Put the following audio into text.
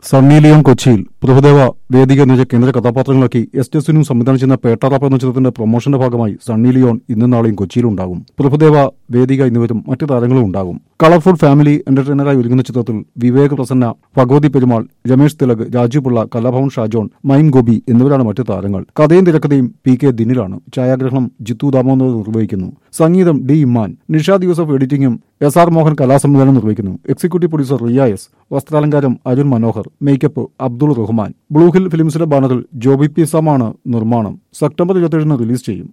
Sunny Leon കൊച്ചിയിൽ പ്രഭുദേവ വേദിക എന്ന കേന്ദ്ര കഥാപാത്രങ്ങളാക്കി എസ് ടി എസിനും സംവിധാനം ചെയ്യുന്ന പേട്ടാറാപ്പ എന്ന ചിത്രത്തിന്റെ പ്രൊമോഷന്റെ ഭാഗമായി സണ്ണി ലിയോൺ ഇന്നും നാളെയും കൊച്ചിയിലുണ്ടാകും പ്രഭുദേവ വേദിക എന്നിവരും മറ്റു താരങ്ങളും ഉണ്ടാകും കളർഫുൾ ഫാമിലി എന്റർടൈനറായി ഒരുങ്ങുന്ന ചിത്രത്തിൽ വിവേക് പ്രസന്ന ഭഗവതി പെരുമാൾ രമേശ് തിലക് രാജു പിള്ള കലാഭവൻ ഷാജോൺ മൈം ഗോപി എന്നിവരാണ് മറ്റു താരങ്ങൾ കഥയും തിരക്കഥയും പി കെ ദിനിലാണ് ഛായാഗ്രഹണം ജിത്തു ദാമോദർ നിർവഹിക്കുന്നു സംഗീതം ഡി ഇമ്മാൻ നിഷാദ് യൂസഫ് എഡിറ്റിംഗും എസ് ആർ മോഹൻ കലാസംവിധാനം നിർവഹിക്കുന്നു എക്സിക്യൂട്ടീവ് പ്രൊഡ്യൂസർ റിയ എസ് വസ്ത്രാലങ്കാരം Arun Manohar makeup Abdul Rahman blue hill ഫിലിംസിന്റെ ബാനറിൽ ജോബി പി സാമാണ് നിർമ്മാണം സെപ്റ്റംബർ ഇരുപത്തിയേഴിന് റിലീസ് ചെയ്യും